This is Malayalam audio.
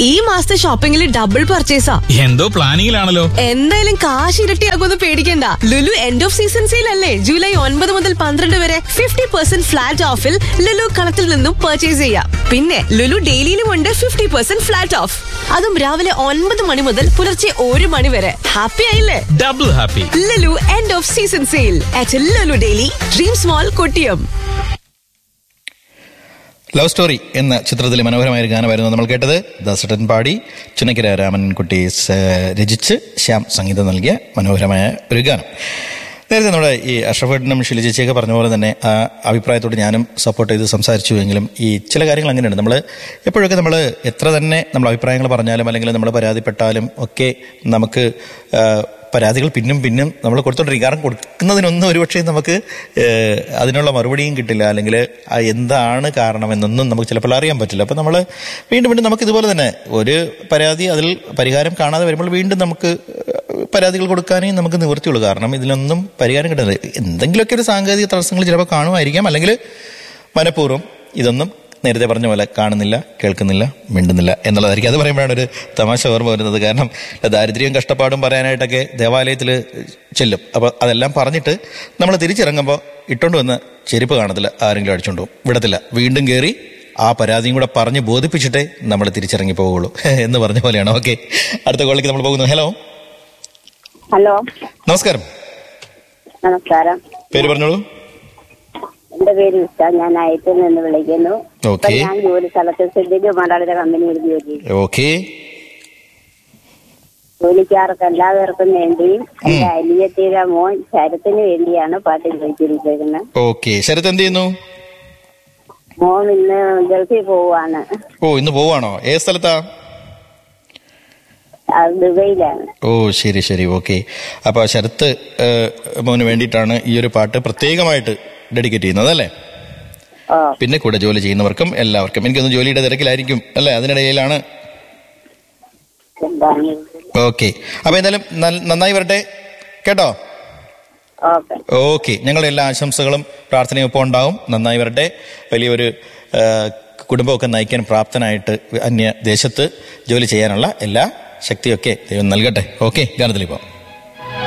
ഈ മാസത്തെ ഷോപ്പിംഗിൽ ഡബിൾ പർച്ചേസാ എന്തോ പ്ലാനിങ്ങിലാണല്ലോ എന്തായാലും കാശ് ഇരട്ടിയാകുമെന്ന് പേടിക്കണ്ട Lulu end of season sale അല്ലേ ജൂലൈ ഒൻപത് മുതൽ പന്ത്രണ്ട് വരെ ഫിഫ്റ്റി പെർസെന്റ് ഫ്ലാറ്റ് ഓഫിൽ ലുലു കളത്തിൽ നിന്നും പർച്ചേസ് ചെയ്യാം പിന്നെ ലുലു ഡെയിലിയിലും ഉണ്ട് ഫിഫ്റ്റി പെർസെന്റ് ഫ്ലാറ്റ് ഓഫ് അതും രാവിലെ ഒൻപത് മണി മുതൽ പുലർച്ചെ ഒരു മണി വരെ ഹാപ്പി ആയില്ലേ double happy Lulu end of season sale at Lulu daily dream small Kottiyam love story എന്ന ചിത്രത്തിലെ മനോഹരമായ ഒരു ഗാനമായിരുന്നു നമ്മൾ കേട്ടത് ദാസട്ടൻ പാടി ചുനക്കര രാമൻകുട്ടി സ- രചിച്ച് ശ്യാം സംഗീതം നൽകിയ മനോഹരമായ ഒരു ഗാനം നേരത്തെ നമ്മുടെ ഈ അഷഫേട്ടനും ഷിലി ചേച്ചിയൊക്കെ പറഞ്ഞ പോലെ തന്നെ ആ അഭിപ്രായത്തോട് ഞാനും സപ്പോർട്ട് ചെയ്ത് സംസാരിച്ചു എങ്കിലും ഈ ചില കാര്യങ്ങൾ അങ്ങനെയുണ്ട് നമ്മൾ എപ്പോഴൊക്കെ നമ്മൾ എത്ര തന്നെ നമ്മൾ അഭിപ്രായങ്ങൾ പറഞ്ഞാലും അല്ലെങ്കിൽ നമ്മൾ പരാതിപ്പെട്ടാലും ഒക്കെ നമുക്ക് ആ, പരാതികൾ പിന്നും പിന്നും നമ്മൾ കൊടുത്തോണ്ടിരിക്കും കാരണം കൊടുക്കുന്നതിനൊന്നും ഒരുപക്ഷെ നമുക്ക് ഏഹ്, അതിനുള്ള മറുപടിയും കിട്ടില്ല അല്ലെങ്കിൽ ആ എന്താണ് കാരണമെന്നൊന്നും നമുക്ക് ചിലപ്പോൾ അറിയാൻ പറ്റില്ല അപ്പം നമ്മൾ വീണ്ടും വീണ്ടും നമുക്ക് ഇതുപോലെ തന്നെ ഒരു പരാതി അതിൽ പരിഹാരം കാണാതെ വരുമ്പോൾ വീണ്ടും നമുക്ക് പരാതികൾ കൊടുക്കാനേ നമുക്ക് നിവൃത്തിയുള്ളൂ കാരണം ഇതിനൊന്നും പരിഹാരം കിട്ടുന്നത് എന്തെങ്കിലുമൊക്കെ ഒരു സാങ്കേതിക തടസ്സങ്ങൾ ചിലപ്പോൾ കാണുമായിരിക്കാം അല്ലെങ്കിൽ മനഃപൂർവ്വം ഇതൊന്നും നേരത്തെ പറഞ്ഞ പോലെ കാണുന്നില്ല കേൾക്കുന്നില്ല മിണ്ടുന്നില്ല എന്നുള്ളതായിരിക്കും അത് പറയുമ്പോഴാണ് ഒരു തമാശ ഓർമ്മ വരുന്നത് കാരണം ദാരിദ്ര്യവും കഷ്ടപ്പാടും പറയാനായിട്ടൊക്കെ ദേവാലയത്തിൽ ചെല്ലും അപ്പോൾ അതെല്ലാം പറഞ്ഞിട്ട് നമ്മൾ തിരിച്ചിറങ്ങുമ്പോൾ ഇട്ടുകൊണ്ട് വന്ന് ചെരുപ്പ് കാണത്തില്ല ആരെങ്കിലും അടിച്ചുകൊണ്ട് പോകും വിടത്തില്ല വീണ്ടും കയറി ആ പരാതിയും കൂടെ പറഞ്ഞ് ബോധിപ്പിച്ചിട്ടേ നമ്മൾ തിരിച്ചിറങ്ങി പോവുള്ളൂ എന്ന് പറഞ്ഞ പോലെയാണ് ഓക്കെ അടുത്ത കോളിലേക്ക് നമ്മൾ പോകുന്നു ഹലോ ഹലോ നമസ്കാരം നമസ്കാരം പേര് പറഞ്ഞോളൂ എന്റെ പേര് ഉഷ ഞാൻ അയത്തിൽ നിന്ന് വിളിക്കുന്നു ഓക്കേ. ഇപ്പൊ ഞാൻ ജോലി സ്ഥലത്ത് സിദ്ധിക്ക് മണ്ഡലത്തെ കമ്പനിയിൽ ജോലി ചെയ്യുന്നു. ഓക്കെ ജോലിക്കാർക്ക് എല്ലാവർക്കും വേണ്ടിയും എന്റെ അനിയത്തിയുടെ മോൻ ശരത്തിന് വേണ്ടിയാണ് പാട്ട് ചോദിച്ചിരിക്കുന്നത് ഓക്കെ ശരത് എന്ത് ചെയ്യുന്നു മോൻ ഇന്ന് ഗൾഫിൽ പോവാണ് ഓ ഇന്ന് പോവാണോ ഏത് സ്ഥലത്താ അത് ദുബൈയിലാണ് ഓ ശരി ശരി ഓക്കെ അപ്പൊ ശരത്ത് ഏഹ്, മോന് വേണ്ടിയിട്ടാണ് ഈ ഒരു പാട്ട് പ്രത്യേകമായിട്ട് ഡെഡിക്കേറ്റ് ചെയ്യുന്നത് അല്ലേ ഓ പിന്നെ കൂടെ ജോലി ചെയ്യുന്നവർക്കും എല്ലാവർക്കും എനിക്കൊന്ന് ജോലിയുടെ തിരക്കിലായിരിക്കും അല്ലേ അതിനിടയിലാണ് എന്താണ് ഓക്കെ അപ്പൊ എന്തായാലും നൽ- നന്നായി വരട്ടെ കേട്ടോ ഓക്കെ ഓക്കെ ഞങ്ങളുടെ എല്ലാ ആശംസകളും പ്രാർത്ഥനയും ഒപ്പം ഉണ്ടാവും നന്നായി വരട്ടെ വലിയൊരു ഏഹ്, കുടുംബമൊക്കെ നയിക്കാൻ പ്രാപ്തനായിട്ട് അന്യ ദേശത്ത് ജോലി ചെയ്യാനുള്ള എല്ലാ ശക്തിയൊക്കെ ദൈവം നൽകട്ടെ ഓക്കെ ഗാനത്തിലിപ്പോൾ